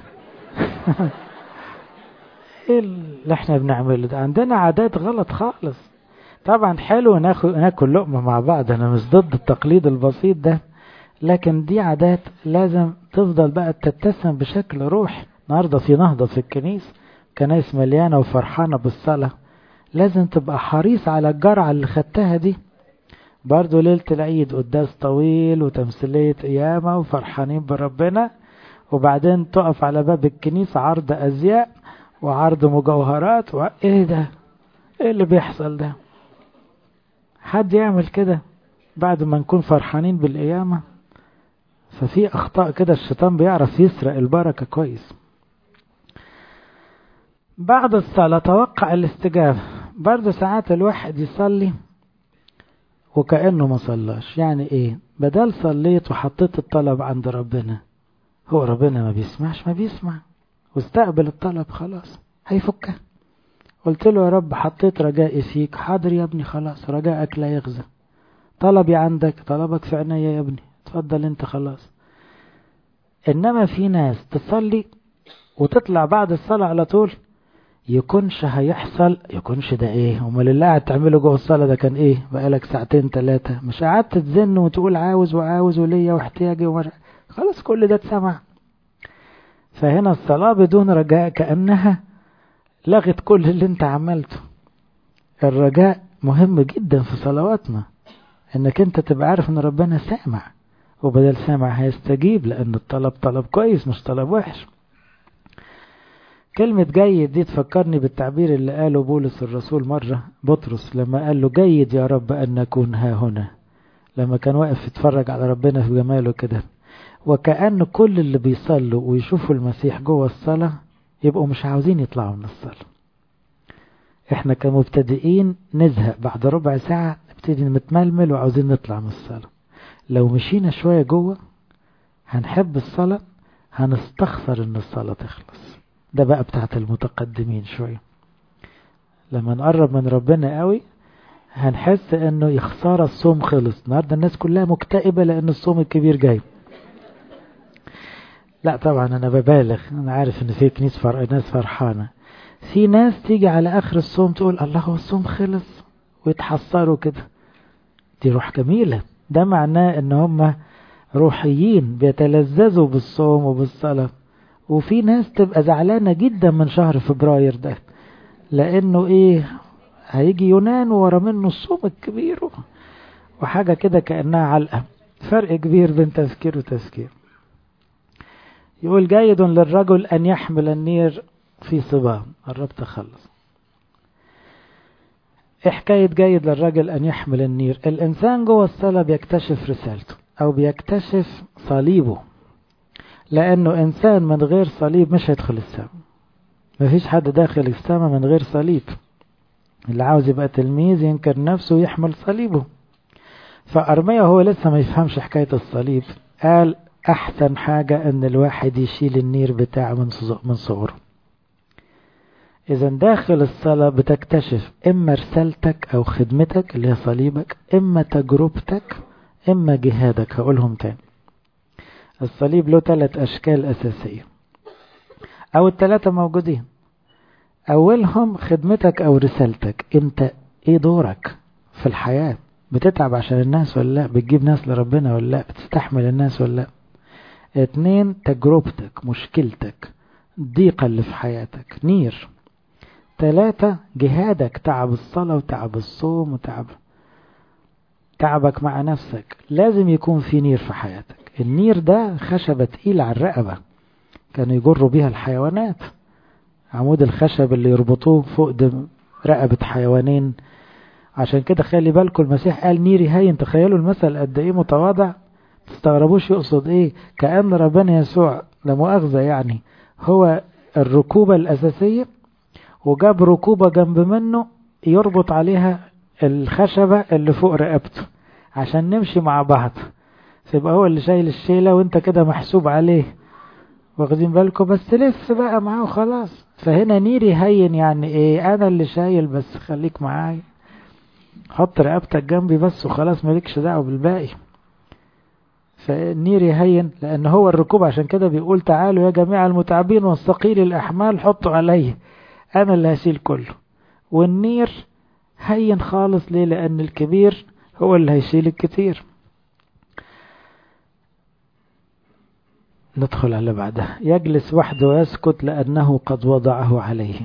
ايه اللي احنا بنعمله ده عندنا عادات غلط خالص طبعا حلو ناكل ناكل لقمة مع بعض انا مش ضد التقليد البسيط ده لكن دي عادات لازم تفضل بقى تتسم بشكل روحي النهارده في نهضة في الكنيسة كنايس مليانة وفرحانة بالصلاة لازم تبقى حريص على الجرعة اللي خدتها دي برضو ليلة العيد قداس طويل وتمثيلية قيامة وفرحانين بربنا وبعدين تقف على باب الكنيسة عرض أزياء وعرض مجوهرات وإيه ده إيه اللي بيحصل ده حد يعمل كده بعد ما نكون فرحانين بالقيامة ففي أخطاء كده الشيطان بيعرف يسرق البركة كويس بعد الصلاة توقع الاستجابة برضه ساعات الواحد يصلي وكأنه ما صلاش يعني ايه بدل صليت وحطيت الطلب عند ربنا هو ربنا ما بيسمعش ما بيسمع واستقبل الطلب خلاص هيفكه قلت له يا رب حطيت رجائي فيك حاضر يا ابني خلاص رجائك لا يخزى طلبي عندك طلبك في عينيا يا ابني اتفضل انت خلاص انما في ناس تصلي وتطلع بعد الصلاة على طول يكونش هيحصل يكونش ده ايه امال اللي قاعد تعمله جوه الصلاه ده كان ايه بقالك ساعتين ثلاثه مش قعدت تزن وتقول عاوز وعاوز وليا واحتياجي ومش خلاص كل ده اتسمع فهنا الصلاه بدون رجاء كانها لغت كل اللي انت عملته الرجاء مهم جدا في صلواتنا انك انت تبقى عارف ان ربنا سامع وبدل سامع هيستجيب لان الطلب طلب كويس مش طلب وحش كلمة جيد دي تفكرني بالتعبير اللي قاله بولس الرسول مرة بطرس لما قال له جيد يا رب أن نكون ها هنا لما كان واقف يتفرج على ربنا في جماله كده وكأن كل اللي بيصلوا ويشوفوا المسيح جوه الصلاة يبقوا مش عاوزين يطلعوا من الصلاة احنا كمبتدئين نزهق بعد ربع ساعة نبتدي نتململ وعاوزين نطلع من الصلاة لو مشينا شوية جوه هنحب الصلاة هنستخسر ان الصلاة تخلص ده بقى بتاعت المتقدمين شوية لما نقرب من ربنا قوي هنحس انه يخسار الصوم خلص النهارده الناس كلها مكتئبة لان الصوم الكبير جاي لا طبعا انا ببالغ انا عارف ان في كنيس فر... ناس فرحانة في ناس تيجي على اخر الصوم تقول الله هو الصوم خلص ويتحسروا كده دي روح جميلة ده معناه ان هم روحيين بيتلذذوا بالصوم وبالصلاه وفي ناس تبقى زعلانة جدا من شهر فبراير ده لأنه إيه هيجي يونان ورا منه الصوم الكبير وحاجة كده كأنها علقة فرق كبير بين تفكير وتفكير يقول جيد للرجل أن يحمل النير في صباه قربت أخلص إيه حكاية جيد للرجل أن يحمل النير الإنسان جوه الصلاة بيكتشف رسالته أو بيكتشف صليبه لأنه إنسان من غير صليب مش هيدخل السماء مفيش حد داخل السماء من غير صليب اللي عاوز يبقى تلميذ ينكر نفسه ويحمل صليبه فأرميا هو لسه ما يفهمش حكاية الصليب قال أحسن حاجة إن الواحد يشيل النير بتاعه من صغره إذا داخل الصلاة بتكتشف إما رسالتك أو خدمتك اللي هي صليبك إما تجربتك إما جهادك هقولهم تاني الصليب له ثلاث أشكال أساسية أو الثلاثة موجودين أولهم خدمتك أو رسالتك أنت إيه دورك في الحياة بتتعب عشان الناس ولا لا بتجيب ناس لربنا ولا لا بتستحمل الناس ولا لا اتنين تجربتك مشكلتك الضيقة اللي في حياتك نير ثلاثة جهادك تعب الصلاة وتعب الصوم وتعب تعبك مع نفسك لازم يكون في نير في حياتك النير ده خشبة تقيلة على الرقبة كانوا يجروا بيها الحيوانات عمود الخشب اللي يربطوه فوق رقبة حيوانين عشان كده خلي بالكم المسيح قال نيري هين تخيلوا المثل قد ايه متواضع تستغربوش يقصد ايه كأن ربنا يسوع لا مؤاخذة يعني هو الركوبة الأساسية وجاب ركوبة جنب منه يربط عليها الخشبة اللي فوق رقبته عشان نمشي مع بعض فيبقى هو اللي شايل الشيلة وانت كده محسوب عليه واخدين بالكم بس لف بقى معاه وخلاص فهنا نيري هين يعني ايه انا اللي شايل بس خليك معايا حط رقبتك جنبي بس وخلاص مالكش دعوه بالباقي فنيري هين لان هو الركوب عشان كده بيقول تعالوا يا جميع المتعبين والثقيل الاحمال حطوا علي انا اللي هشيل كله والنير هين خالص ليه لان الكبير هو اللي هيشيل الكتير ندخل على بعدها يجلس وحده ويسكت لأنه قد وضعه عليه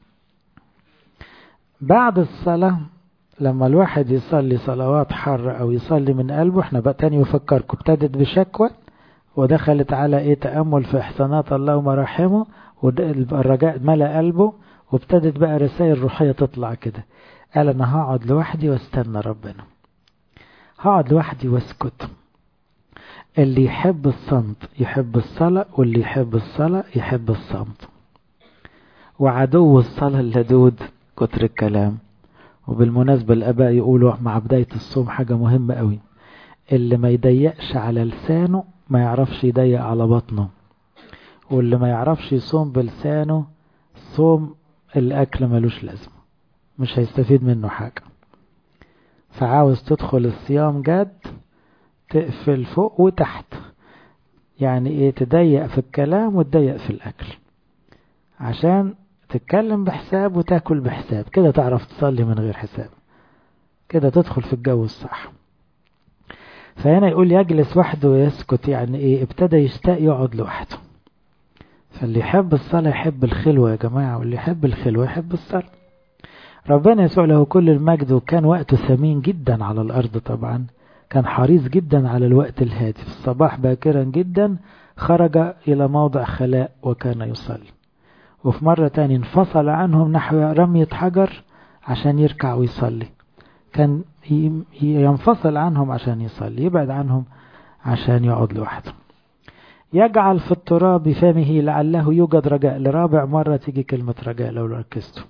بعد الصلاة لما الواحد يصلي صلوات حارة أو يصلي من قلبه احنا بقى تاني يفكركم ابتدت بشكوى ودخلت على ايه تأمل في إحسانات الله ومراحمه والرجاء ملأ قلبه وابتدت بقى رسائل روحية تطلع كده قال أنا هقعد لوحدي واستنى ربنا هقعد لوحدي واسكت اللي يحب الصمت يحب الصلاة واللي يحب الصلاة يحب الصمت وعدو الصلاة اللدود كتر الكلام وبالمناسبة الآباء يقولوا مع بداية الصوم حاجة مهمة قوي اللي ما يضيقش على لسانه ما يعرفش يضيق على بطنه واللي ما يعرفش يصوم بلسانه صوم الأكل ملوش لازمة مش هيستفيد منه حاجة فعاوز تدخل الصيام جد تقفل فوق وتحت يعني ايه تضيق في الكلام وتضيق في الاكل عشان تتكلم بحساب وتاكل بحساب كده تعرف تصلي من غير حساب كده تدخل في الجو الصح فهنا يقول يجلس وحده ويسكت يعني ايه ابتدى يشتاق يقعد لوحده فاللي يحب الصلاة يحب الخلوة يا جماعة واللي يحب الخلوة يحب الصلاة ربنا يسوع له كل المجد وكان وقته ثمين جدا على الأرض طبعا كان حريص جدا على الوقت الهادي في الصباح باكرا جدا خرج إلى موضع خلاء وكان يصلي وفي مرة تاني انفصل عنهم نحو رمية حجر عشان يركع ويصلي كان ينفصل عنهم عشان يصلي يبعد عنهم عشان يقعد لوحده يجعل في التراب فمه لعله يوجد رجاء لرابع مرة تيجي كلمة رجاء لو ركزتوا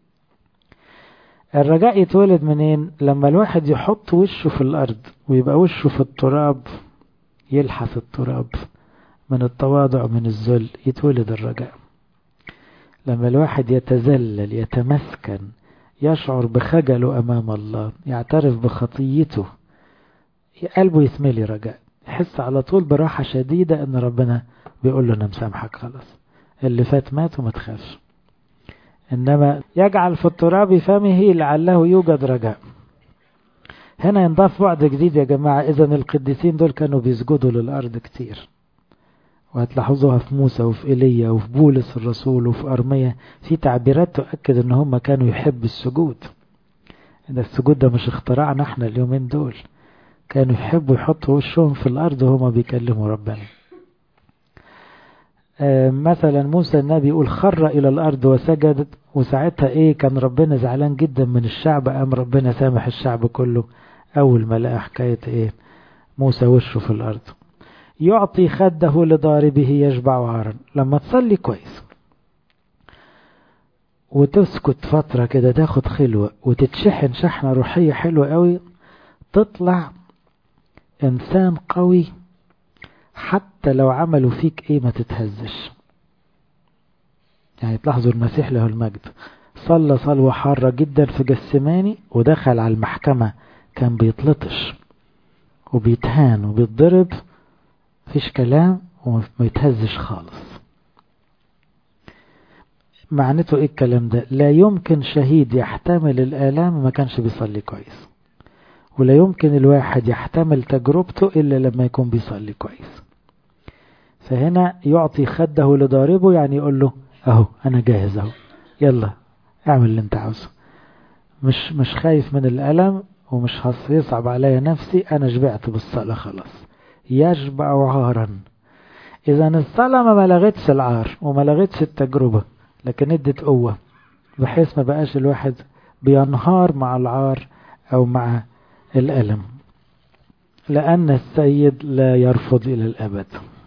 الرجاء يتولد منين لما الواحد يحط وشه في الأرض ويبقى وشه في التراب يلحس التراب من التواضع من الذل يتولد الرجاء لما الواحد يتذلل يتمسكن يشعر بخجله أمام الله يعترف بخطيته قلبه يثملي رجاء يحس على طول براحة شديدة أن ربنا بيقول له أنا مسامحك خلاص اللي فات مات وما تخافش إنما يجعل في التراب فمه لعله يوجد رجاء هنا ينضاف بعد جديد يا جماعة إذا القديسين دول كانوا بيسجدوا للأرض كتير وهتلاحظوها في موسى وفي إيليا وفي بولس الرسول وفي أرمية في تعبيرات تؤكد إن هم كانوا يحبوا السجود ده السجود ده مش اختراعنا احنا اليومين دول كانوا يحبوا يحطوا وشهم في الأرض وهما بيكلموا ربنا مثلا موسى النبي يقول خر إلى الأرض وسجد وساعتها إيه كان ربنا زعلان جدا من الشعب قام ربنا سامح الشعب كله أول ما لقى حكاية إيه موسى وشه في الأرض يعطي خده لضاربه يشبع عارا لما تصلي كويس وتسكت فترة كده تاخد خلوة وتتشحن شحنة روحية حلوة قوي تطلع إنسان قوي حتى لو عملوا فيك ايه ما تتهزش يعني تلاحظوا المسيح له المجد صلى صلوة حارة جدا في جسماني ودخل على المحكمة كان بيتلطش وبيتهان وبيتضرب مفيش كلام وما يتهزش خالص معناته ايه الكلام ده لا يمكن شهيد يحتمل الآلام ما كانش بيصلي كويس ولا يمكن الواحد يحتمل تجربته إلا لما يكون بيصلي كويس فهنا يعطي خده لضاربه يعني يقول له اهو انا جاهز اهو يلا اعمل اللي انت عاوزه مش مش خايف من الألم ومش هيصعب عليا نفسي أنا شبعت بالصلاة خلاص يشبع عارا إذا الصلاة ما لغتش العار وما لغتش التجربة لكن ادت قوة بحيث ما بقاش الواحد بينهار مع العار أو مع الألم لأن السيد لا يرفض إلى الأبد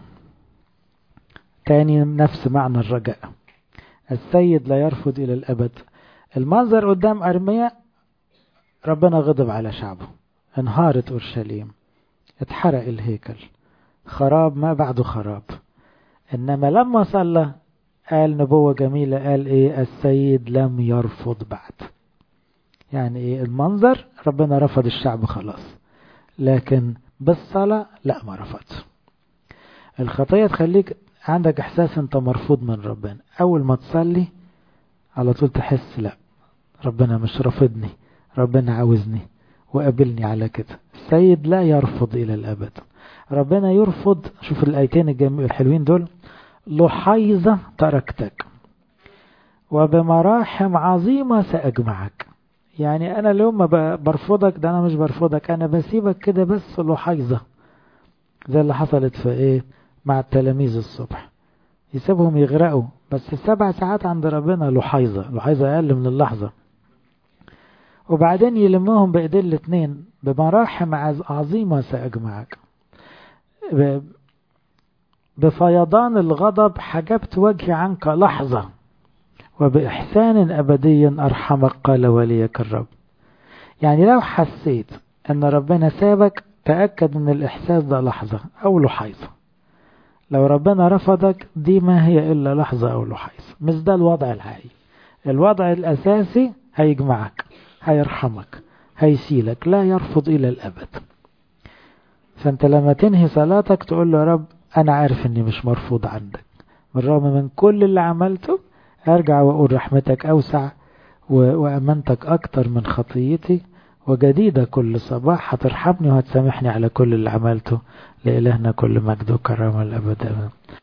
تاني نفس معنى الرجاء السيد لا يرفض إلى الأبد المنظر قدام أرميا ربنا غضب على شعبه انهارت أورشليم اتحرق الهيكل خراب ما بعده خراب إنما لما صلى قال نبوة جميلة قال إيه السيد لم يرفض بعد يعني إيه المنظر ربنا رفض الشعب خلاص لكن بالصلاة لا ما رفضش الخطية تخليك عندك إحساس أنت مرفوض من ربنا أول ما تصلي على طول تحس لا ربنا مش رافضني ربنا عاوزني وقابلني على كده السيد لا يرفض إلى الأبد ربنا يرفض شوف الآيتين الحلوين دول لحيظة تركتك وبمراحم عظيمة سأجمعك يعني أنا اليوم ما برفضك ده أنا مش برفضك أنا بسيبك كده بس لحيظة زي اللي حصلت في إيه مع التلاميذ الصبح يسيبهم يغرقوا بس السبع ساعات عند ربنا لحيظة لحيظة أقل من اللحظة وبعدين يلمهم بإيدين الاتنين بمراحم عظيمة سأجمعك بفيضان الغضب حجبت وجهي عنك لحظة وبإحسان أبدي أرحمك قال وليك الرب يعني لو حسيت أن ربنا سابك تأكد أن الإحساس ده لحظة أو لحيظة لو ربنا رفضك دي ما هي إلا لحظة أو لحيظة مش ده الوضع الحقيقي الوضع الأساسي هيجمعك هيرحمك هيسيلك لا يرفض إلى الأبد فأنت لما تنهي صلاتك تقول له يا رب أنا عارف أني مش مرفوض عندك بالرغم من كل اللي عملته أرجع وأقول رحمتك أوسع وأمانتك أكتر من خطيتي وجديدة كل صباح هترحمني وهتسامحني على كل اللي عملته لإلهنا كل مجد وكرامة الأبد